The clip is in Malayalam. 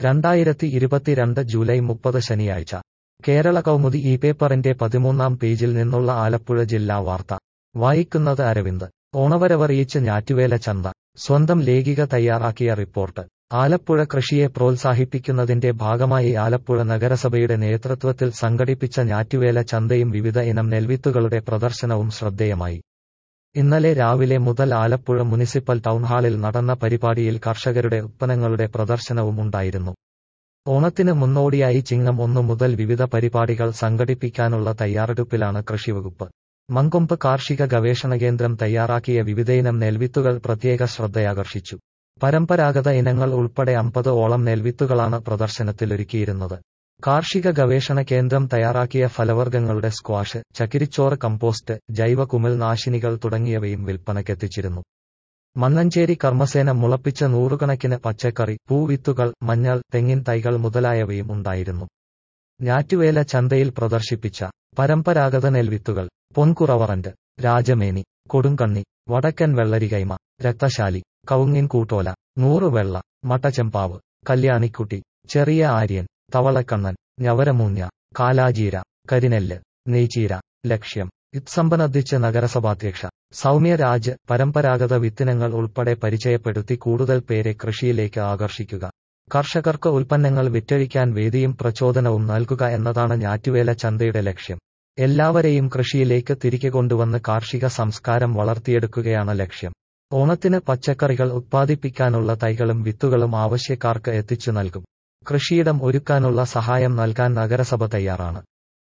രണ്ടായിരത്തി ഇരുപത്തിരണ്ട് ജൂലൈ മുപ്പത് ശനിയാഴ്ച കേരള കൗമുദി ഈ പേപ്പറിന്റെ പതിമൂന്നാം പേജിൽ നിന്നുള്ള ആലപ്പുഴ ജില്ലാ വാർത്ത വായിക്കുന്നത് അരവിന്ദ് ഓണവരവറിയിച്ച് ഞാറ്റുവേല ചന്ത സ്വന്തം ലേഖിക തയ്യാറാക്കിയ റിപ്പോർട്ട് ആലപ്പുഴ കൃഷിയെ പ്രോത്സാഹിപ്പിക്കുന്നതിന്റെ ഭാഗമായി ആലപ്പുഴ നഗരസഭയുടെ നേതൃത്വത്തിൽ സംഘടിപ്പിച്ച ഞാറ്റുവേല ചന്തയും വിവിധ ഇനം നെൽവിത്തുകളുടെ പ്രദർശനവും ശ്രദ്ധേയമായി ഇന്നലെ രാവിലെ മുതൽ ആലപ്പുഴ മുനിസിപ്പൽ ടൗൺഹാളിൽ നടന്ന പരിപാടിയിൽ കർഷകരുടെ ഉത്പന്നങ്ങളുടെ പ്രദർശനവും ഉണ്ടായിരുന്നു ഓണത്തിന് മുന്നോടിയായി ചിങ്ങം ഒന്നു മുതൽ വിവിധ പരിപാടികൾ സംഘടിപ്പിക്കാനുള്ള തയ്യാറെടുപ്പിലാണ് കൃഷിവകുപ്പ് മങ്കൊമ്പ് കാർഷിക ഗവേഷണ കേന്ദ്രം തയ്യാറാക്കിയ വിവിധയിനം നെൽവിത്തുകൾ പ്രത്യേക ശ്രദ്ധയാകർഷിച്ചു പരമ്പരാഗത ഇനങ്ങൾ ഉൾപ്പെടെ അമ്പത് ഓളം നെൽവിത്തുകളാണ് പ്രദർശനത്തിലൊരുക്കിയിരുന്നത് കാർഷിക ഗവേഷണ കേന്ദ്രം തയ്യാറാക്കിയ ഫലവർഗ്ഗങ്ങളുടെ സ്ക്വാഷ് ചകിരിച്ചോറ് കമ്പോസ്റ്റ് ജൈവ കുമിൾ നാശിനികൾ തുടങ്ങിയവയും വിൽപ്പനയ്ക്കെത്തിച്ചിരുന്നു മന്നഞ്ചേരി കർമ്മസേന മുളപ്പിച്ച നൂറുകണക്കിന് പച്ചക്കറി പൂവിത്തുകൾ മഞ്ഞൾ തെങ്ങിൻ തൈകൾ മുതലായവയും ഉണ്ടായിരുന്നു ഞാറ്റുവേല ചന്തയിൽ പ്രദർശിപ്പിച്ച പരമ്പരാഗത നെൽവിത്തുകൾ പൊൻകുറവറന്റ് രാജമേനി കൊടുങ്കണ്ണി വടക്കൻ വെള്ളരികൈമ രക്തശാലി കവുങ്ങിൻ കൂട്ടോല നൂറ് വെള്ള മട്ടച്ചെമ്പാവ് കല്യാണിക്കുട്ടി ചെറിയ ആര്യൻ തവളക്കണ്ണൻ ഞവരമൂഞ്ഞ കാലാജീര കരിനെല്ല് നെയ്ചീര ലക്ഷ്യം ഇത്സംബന്ധിച്ച് നഗരസഭാധ്യക്ഷ സൗമ്യ രാജ് പരമ്പരാഗത വിത്തിനങ്ങൾ ഉൾപ്പെടെ പരിചയപ്പെടുത്തി കൂടുതൽ പേരെ കൃഷിയിലേക്ക് ആകർഷിക്കുക കർഷകർക്ക് ഉൽപ്പന്നങ്ങൾ വിറ്റഴിക്കാൻ വേദിയും പ്രചോദനവും നൽകുക എന്നതാണ് ഞാറ്റുവേല ചന്തയുടെ ലക്ഷ്യം എല്ലാവരെയും കൃഷിയിലേക്ക് തിരികെ കൊണ്ടുവന്ന് കാർഷിക സംസ്കാരം വളർത്തിയെടുക്കുകയാണ് ലക്ഷ്യം ഓണത്തിന് പച്ചക്കറികൾ ഉത്പാദിപ്പിക്കാനുള്ള തൈകളും വിത്തുകളും ആവശ്യക്കാർക്ക് എത്തിച്ചു നൽകും കൃഷിയിടം ഒരുക്കാനുള്ള സഹായം നൽകാൻ നഗരസഭ തയ്യാറാണ്